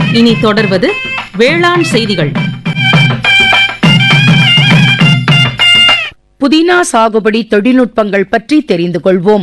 இனி தொடர்வது வேளாண் செய்திகள் புதினா சாகுபடி தொழில்நுட்பங்கள் பற்றி தெரிந்து கொள்வோம்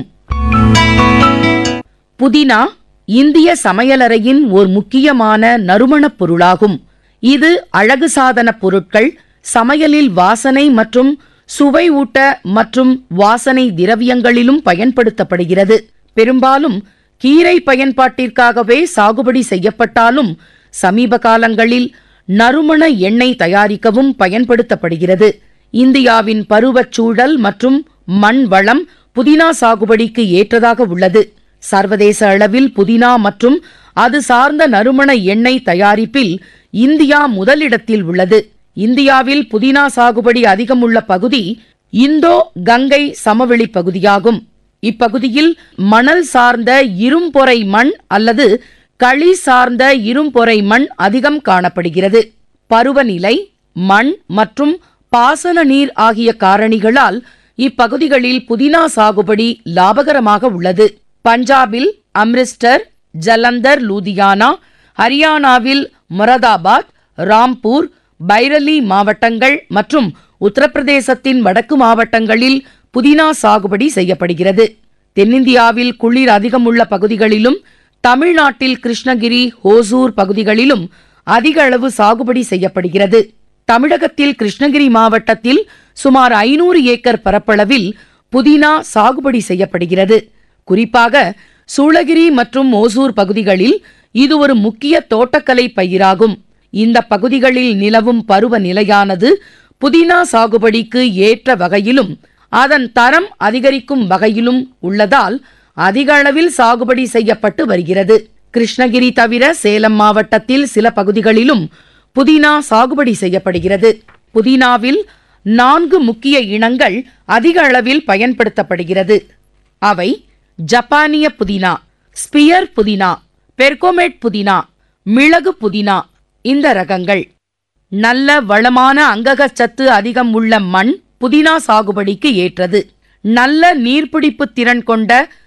புதினா இந்திய சமையலறையின் ஒரு முக்கியமான நறுமணப் பொருளாகும் இது அழகு சாதனப் பொருட்கள் சமையலில் வாசனை மற்றும் சுவை ஊட்ட மற்றும் வாசனை திரவியங்களிலும் பயன்படுத்தப்படுகிறது பெரும்பாலும் கீரை பயன்பாட்டிற்காகவே சாகுபடி செய்யப்பட்டாலும் சமீப காலங்களில் நறுமண எண்ணெய் தயாரிக்கவும் பயன்படுத்தப்படுகிறது இந்தியாவின் பருவச்சூழல் மற்றும் மண் வளம் புதினா சாகுபடிக்கு ஏற்றதாக உள்ளது சர்வதேச அளவில் புதினா மற்றும் அது சார்ந்த நறுமண எண்ணெய் தயாரிப்பில் இந்தியா முதலிடத்தில் உள்ளது இந்தியாவில் புதினா சாகுபடி அதிகம் உள்ள பகுதி இந்தோ கங்கை சமவெளி பகுதியாகும் இப்பகுதியில் மணல் சார்ந்த இரும்பொறை மண் அல்லது களி சார்ந்த இரும்பொறை மண் அதிகம் காணப்படுகிறது பருவநிலை மண் மற்றும் பாசன நீர் ஆகிய காரணிகளால் இப்பகுதிகளில் புதினா சாகுபடி லாபகரமாக உள்ளது பஞ்சாபில் அம்ரிஸ்டர் ஜலந்தர் லூதியானா ஹரியானாவில் மொரதாபாத் ராம்பூர் பைரலி மாவட்டங்கள் மற்றும் உத்தரப்பிரதேசத்தின் வடக்கு மாவட்டங்களில் புதினா சாகுபடி செய்யப்படுகிறது தென்னிந்தியாவில் குளிர் அதிகம் உள்ள பகுதிகளிலும் தமிழ்நாட்டில் கிருஷ்ணகிரி ஹோசூர் பகுதிகளிலும் அதிக அளவு சாகுபடி செய்யப்படுகிறது தமிழகத்தில் கிருஷ்ணகிரி மாவட்டத்தில் சுமார் ஐநூறு ஏக்கர் பரப்பளவில் புதினா சாகுபடி செய்யப்படுகிறது குறிப்பாக சூளகிரி மற்றும் ஓசூர் பகுதிகளில் இது ஒரு முக்கிய தோட்டக்கலை பயிராகும் இந்த பகுதிகளில் நிலவும் பருவ நிலையானது புதினா சாகுபடிக்கு ஏற்ற வகையிலும் அதன் தரம் அதிகரிக்கும் வகையிலும் உள்ளதால் அதிக அளவில் சாகுபடி செய்யப்பட்டு வருகிறது கிருஷ்ணகிரி தவிர சேலம் மாவட்டத்தில் சில பகுதிகளிலும் புதினா சாகுபடி செய்யப்படுகிறது புதினாவில் நான்கு முக்கிய இனங்கள் அதிக அளவில் பயன்படுத்தப்படுகிறது அவை ஜப்பானிய புதினா ஸ்பியர் புதினா பெர்கோமேட் புதினா மிளகு புதினா இந்த ரகங்கள் நல்ல வளமான அங்ககச்சத்து அதிகம் உள்ள மண் புதினா சாகுபடிக்கு ஏற்றது நல்ல நீர்பிடிப்பு திறன் கொண்ட